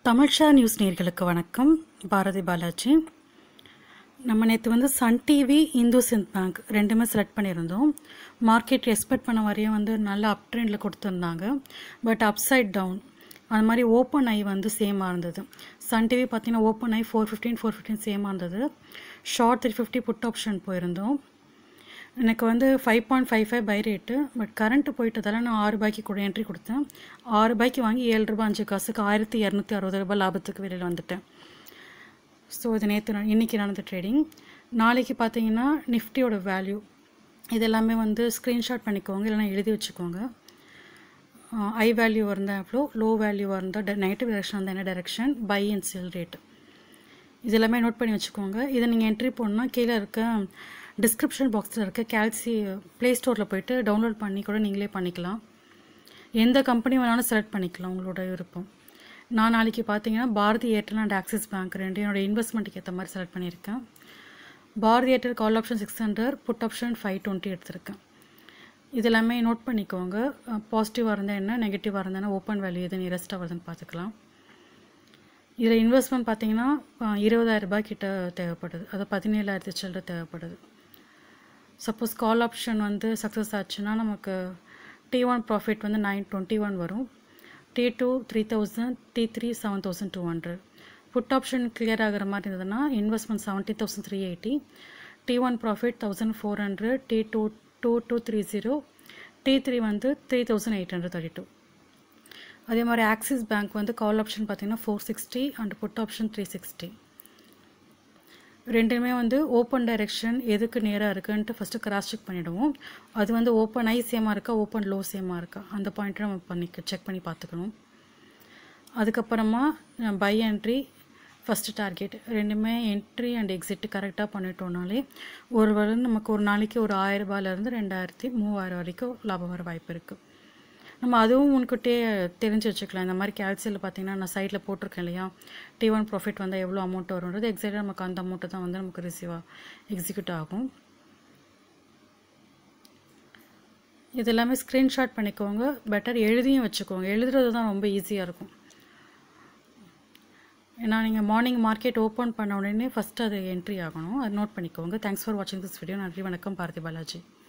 தமிழ்ஷா news நேர்களுக்கு வணக்கம் பாரதி பாலாஜி நம்ம நேற்று வந்து Sun TV IndusInd bank ரெண்டுமே செலக்ட் பண்ணியிருந்தோம் மார்க்கெட் எக்ஸ்பெக்ட் பண்ண வரையும் வந்து நல்ல அப் ட்ரெண்டில் கொடுத்துருந்தாங்க பட் அப்சைட் டவுன் அது மாதிரி ஓப்பன் ஐ வந்து சேமாக இருந்தது சன் டிவி பார்த்தீங்கன்னா ஓப்பன் ஐ ஃபோர் ஃபிஃப்டீன் ஃபோர் ஃபிஃப்டீன் சேமாக இருந்தது short three fifty put option போயிருந்தோம் எனக்கு வந்து five point five five buy rate but current போயிட்டதால நான் ஆறு ரூபாய்க்கு கூட என்ட்ரி கொடுத்தேன் ஆறு ரூபாய்க்கு வாங்கி ஏழு ரூபாய் அஞ்சு காசுக்கு ஆயிரத்தி இரநூத்தி அறுபது ரூபாய் லாபத்துக்கு வெளியில் வந்துட்டேன் ஸோ இது நேற்று இன்றைக்கி நடந்த ட்ரேடிங் நாளைக்கு பார்த்தீங்கன்னா நிஃப்டியோட வேல்யூ இது எல்லாமே வந்து ஸ்க்ரீன்ஷாட் பண்ணிக்கோங்க இல்லைனா எழுதி வச்சுக்கோங்க ஐ வேல்யூ இருந்தால் எவ்வளோ லோ வேல்யூவாக இருந்தால் நெகட்டிவ் டைரக்ஷன் இருந்தால் என்ன direction buy and sell rate இது எல்லாமே நோட் பண்ணி வச்சுக்கோங்க இதை நீங்கள் என்ட்ரி போடணும்னா கீழே இருக்க டிஸ்கிரிப்ஷன் பாக்ஸில் இருக்க கேல்சி ப்ளே ஸ்டோரில் போயிட்டு டவுன்லோட் பண்ணி கூட நீங்களே பண்ணிக்கலாம் எந்த கம்பெனி வேணாலும் செலக்ட் பண்ணிக்கலாம் உங்களோட விருப்பம் நான் நாளைக்கு பார்த்தீங்கன்னா பாரதி ஏர்டெல் அண்ட் ஆக்சிஸ் பேங்க் ரெண்டு என்னோட இன்வெஸ்ட்மெண்ட்டுக்கு ஏற்ற மாதிரி செலக்ட் பண்ணியிருக்கேன் Bharti Airtel call option six hundred put option five twenty எடுத்திருக்கேன் இது எல்லாமே நோட் பண்ணிக்கோங்க பாசிட்டிவாக இருந்தால் என்ன நெகட்டிவாக இருந்தால் ஓப்பன் வேல்யூ எது நியரஸ்ட்டாக வருதுன்னு பார்த்துக்கலாம் இதில் இன்வெஸ்ட்மெண்ட் பார்த்தீங்கன்னா இருபதாயிரம் ரூபாய் கிட்ட தேவைப்படுது அது பதினேழாயிரத்தி சில்லற தேவைப்படுது சப்போஸ் கால் ஆப்ஷன் வந்து சக்ஸஸ் ஆச்சுன்னா நமக்கு டி ஒன் ப்ராஃபிட் வந்து நைன் டுவெண்ட்டி ஒன் வரும் T two three thousand T three seven thousand two hundred put option clear ஆகிற மாதிரி இருந்ததுன்னா investment seventy thousand three eighty T one profit thousand four hundred T two two two three zero T three வந்து three thousand eight hundred thirty two அதே மாதிரி Axis bank வந்து call option பார்த்தீங்கன்னா four sixty and put option three sixty ரெண்டுமே வந்து open direction எதுக்கு நேராக இருக்குன்ட்டு ஃபஸ்ட்டு கிராஸ் செக் பண்ணிவிடுவோம் அது வந்து ஓப்பன் ஐ சேமாக இருக்கா ஓப்பன் லோ சேமாக இருக்கா அந்த பாயிண்ட்டை நம்ம பண்ணி செக் பண்ணி பார்த்துக்கணும் அதுக்கப்புறமா பை என்ட்ரி ஃபஸ்ட்டு டார்கெட் ரெண்டுமே என்ட்ரி அண்ட் எக்ஸிட் கரெக்டாக பண்ணிட்டோம்னாலே ஒரு வேளை நமக்கு ஒரு நாளைக்கு ஒரு ஆயிரரூபாலேருந்து ரெண்டாயிரத்தி மூவாயிரம் வரைக்கும் லாபம் வர வாய்ப்பு இருக்குது நம்ம அதுவும் முன்கூட்டியே தெரிஞ்சு வச்சுக்கலாம் இந்த மாதிரி கேல்சியில் பார்த்தீங்கன்னா நான் சைடில் போட்டிருக்கேன் இல்லையா டி ஒன் ப்ராஃபிட் வந்தால் எவ்வளோ அமௌண்ட் வரும்ன்றது எக்ஸாக்டாக நமக்கு அந்த அமௌண்ட்டு தான் வந்து நமக்கு ரிசீவாக எக்ஸிக்யூட் ஆகும் இது எல்லாமே ஸ்க்ரீன்ஷாட் பண்ணிக்கோங்க பெட்டர் எழுதியும் வச்சுக்கோங்க எழுதுறது தான் ரொம்ப ஈஸியாக இருக்கும் ஏன்னா நீங்கள் மார்னிங் மார்க்கெட் ஓப்பன் பண்ண உடனே ஃபஸ்ட்டு அது என்ட்ரி ஆகணும் அது நோட் பண்ணிக்கோங்க தேங்க்ஸ் ஃபார் வாட்சிங் திஸ் வீடியோ நன்றி வணக்கம் பாரதி பாலாஜி